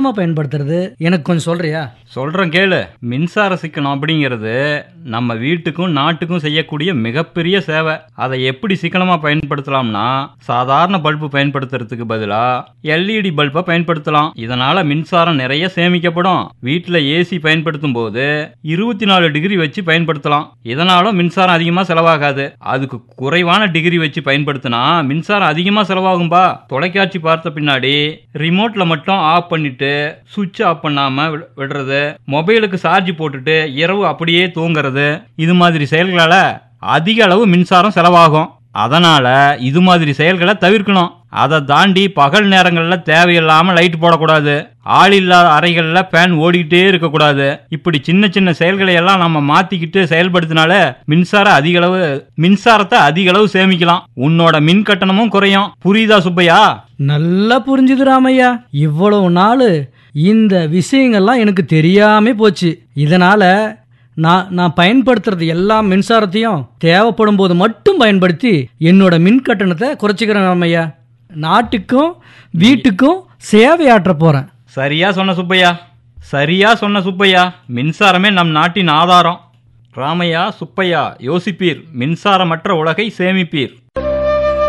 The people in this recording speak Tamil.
சுலபமா பயன்படுத்துறது எனக்கு கொஞ்சம் சொல்றியா சொல்றேன் கேளு மின்சார சிக்கனம் அப்படிங்கிறது நம்ம வீட்டுக்கும் நாட்டுக்கும் செய்யக்கூடிய மிகப்பெரிய சேவை அதை எப்படி சிக்கனமா பயன்படுத்தலாம்னா சாதாரண பல்பு பயன்படுத்துறதுக்கு பதிலா எல்இடி பல்பை பயன்படுத்தலாம் இதனால மின்சாரம் நிறைய சேமிக்கப்படும் வீட்டுல ஏசி பயன்படுத்தும் போது இருபத்தி நாலு டிகிரி வச்சு பயன்படுத்தலாம் இதனால மின்சாரம் அதிகமா செலவாகாது அதுக்கு குறைவான டிகிரி வச்சு பயன்படுத்தினா மின்சாரம் அதிகமா செலவாகும்பா தொலைக்காட்சி பார்த்த பின்னாடி ரிமோட்ல மட்டும் ஆஃப் பண்ணிட்டு சுவிட்ச் ஆஃப் பண்ணாம வி- விடுறது மொபைலுக்கு சார்ஜ் போட்டுட்டு இரவு அப்படியே தூங்குறது இது மாதிரி செயல்களால அதிக அளவு மின்சாரம் செலவாகும் அதனால இது மாதிரி செயல்களை தவிர்க்கணும் அதை தாண்டி பகல் நேரங்கள்ல தேவையில்லாம லைட் போடக்கூடாது ஆள் இல்லாத அறைகள்ல ஃபேன் ஓடிக்கிட்டே இருக்கக்கூடாது இப்படி சின்ன சின்ன செயல்களை எல்லாம் நம்ம மாத்திக்கிட்டு செயல்படுத்தினால மின்சாரம் அதிக அளவு மின்சாரத்தை அதிக அளவு சேமிக்கலாம் உன்னோட மின் கட்டணமும் குறையும் புரியுதா சுப்பையா நல்லா புரிஞ்சுது ராமையா இவ்வளவு நாள் இந்த விஷயங்கள்லாம் எனக்கு தெரியாம போச்சு இதனால நான் நான் பயன்படுத்துறது எல்லா மின்சாரத்தையும் தேவைப்படும் போது மட்டும் பயன்படுத்தி என்னோட மின் கட்டணத்தை குறைச்சிக்கிறேன் ராமையா நாட்டுக்கும் வீட்டுக்கும் சேவையாற்ற போறேன் சரியா சொன்ன சுப்பையா சரியா சொன்ன சுப்பையா மின்சாரமே நம் நாட்டின் ஆதாரம் ராமையா சுப்பையா யோசிப்பீர் மின்சாரமற்ற உலகை சேமிப்பீர்